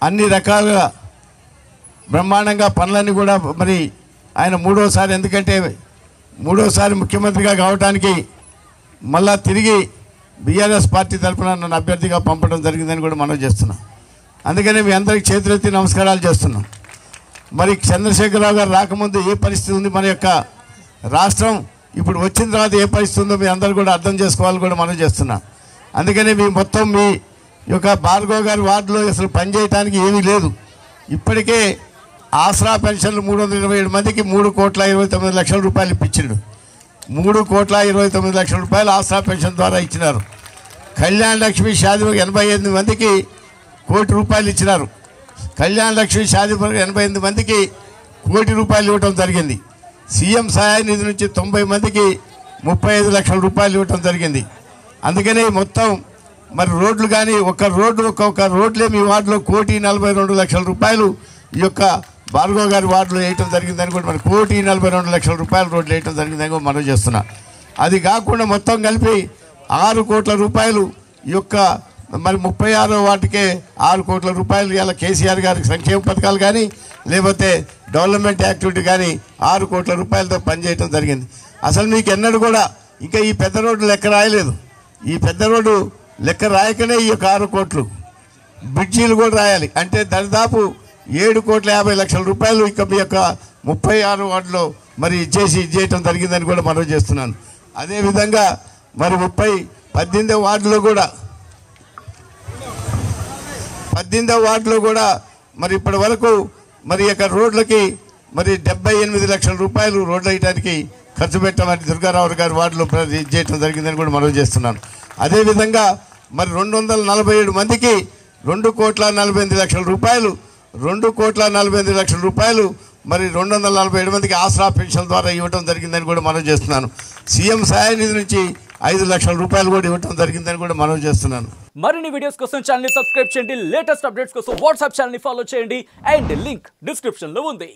అన్ని రకాలుగా బ్రహ్మాండంగా పనులన్నీ కూడా మరి ఆయన మూడోసారి ఎందుకంటే మూడోసారి ముఖ్యమంత్రిగా కావడానికి మళ్ళా తిరిగి బీఆర్ఎస్ పార్టీ తరఫున నన్ను అభ్యర్థిగా పంపడం జరిగిందని కూడా మనం చేస్తున్నాం అందుకనే మీ అందరికి చేతులెత్తి నమస్కారాలు చేస్తున్నాం మరి చంద్రశేఖరరావు గారు రాకముందు ఏ పరిస్థితి ఉంది మన యొక్క రాష్ట్రం ఇప్పుడు వచ్చిన తర్వాత ఏ పరిస్థితి ఉందో మీ అందరూ కూడా అర్థం చేసుకోవాలని కూడా మనం చేస్తున్నాం అందుకనే మీ మొత్తం మీ యొక్క భార్గవ్ గారి వార్డులో అసలు పనిచేయడానికి ఏమీ లేదు ఇప్పటికే ఆసరా పెన్షన్లు మూడు వందల ఇరవై ఏడు మందికి మూడు కోట్ల ఇరవై తొమ్మిది లక్షల రూపాయలు ఇప్పించిండు మూడు కోట్ల ఇరవై తొమ్మిది లక్షల రూపాయలు ఆసరా పెన్షన్ ద్వారా ఇచ్చినారు కళ్యాణ లక్ష్మి షాది ఎనభై ఎనిమిది మందికి కోటి రూపాయలు ఇచ్చినారు కళ్యాణ లక్ష్మి షాది ఎనభై ఎనిమిది మందికి కోటి రూపాయలు ఇవ్వటం జరిగింది సీఎం సహాయ నిధి నుంచి తొంభై మందికి ముప్పై ఐదు లక్షల రూపాయలు ఇవ్వటం జరిగింది అందుకనే మొత్తం మరి రోడ్లు కానీ ఒక రోడ్డు ఒక్కొక్క రోడ్లే మీ వార్డులో కోటి నలభై రెండు లక్షల రూపాయలు ఈ యొక్క భార్గవ్ గారి వార్డులో వేయటం జరిగిందని కూడా మరి కోటి నలభై రెండు లక్షల రూపాయలు రోడ్లు వేయటం జరిగిందని కూడా మనం చేస్తున్నా అది కాకుండా మొత్తం కలిపి ఆరు కోట్ల రూపాయలు ఈ యొక్క మరి ముప్పై ఆరో వాటికే ఆరు కోట్ల రూపాయలు ఇలా కేసీఆర్ గారికి సంక్షేమ పథకాలు కానీ లేకపోతే డెవలప్మెంట్ యాక్టివిటీ కానీ ఆరు కోట్ల రూపాయలతో పనిచేయటం జరిగింది అసలు మీకు ఎన్నడూ కూడా ఇంకా ఈ పెద్ద రోడ్డు లెక్క రాయలేదు ఈ పెద్ద రోడ్డు లెక్క రాయకనే ఈ యొక్క ఆరు కోట్లు బ్రిడ్జీలు కూడా రాయాలి అంటే దరిదాపు ఏడు కోట్ల యాభై లక్షల రూపాయలు ఇక మీ యొక్క ముప్పై ఆరు వార్డులో మరి ఇచ్చేసి ఇచ్చేయటం జరిగిందని కూడా మనం చేస్తున్నాను అదేవిధంగా మరి ముప్పై పద్దెనిమిదో వార్డులో కూడా పద్దెనిమిదో వార్డులో కూడా మరి ఇప్పటి వరకు మరి యొక్క రోడ్లకి మరి డెబ్బై ఎనిమిది లక్షల రూపాయలు రోడ్లు వేయడానికి ఖర్చు పెట్టమని దుర్గారావు గారి వార్డులో ప్ర- ఇది చేయటం జరిగిందని కూడా మనం చేస్తున్నాను అదేవిధంగా మరి రెండు వందల నలభై ఏడు మందికి రెండు కోట్ల నలభై ఎనిమిది లక్షల రూపాయలు రెండు కోట్ల నలభై ఎనిమిది లక్షల రూపాయలు మరి రెండు వందల నలభై ఏడు మందికి ఆసరా పెన్షన్ ద్వారా ఇవ్వటం జరిగిందని కూడా మనం చేస్తున్నాను సీఎం సహాయ నిధి నుంచి ఐదు లక్షల రూపాయలు కూడా ఇవ్వటం జరిగిందని కూడా మనం చేస్తున్నాను మరిన్ని వీడియోస్ కోసం ఛానల్ ని సబ్స్క్రైబ్ చేయండి లేటెస్ట్ అప్డేట్స్ కోసం వాట్సాప్ ఛానల్ ని ఫాలో చేయండి అండ్ లింక్ డిస్క్రిప్షన్ లో ఉంది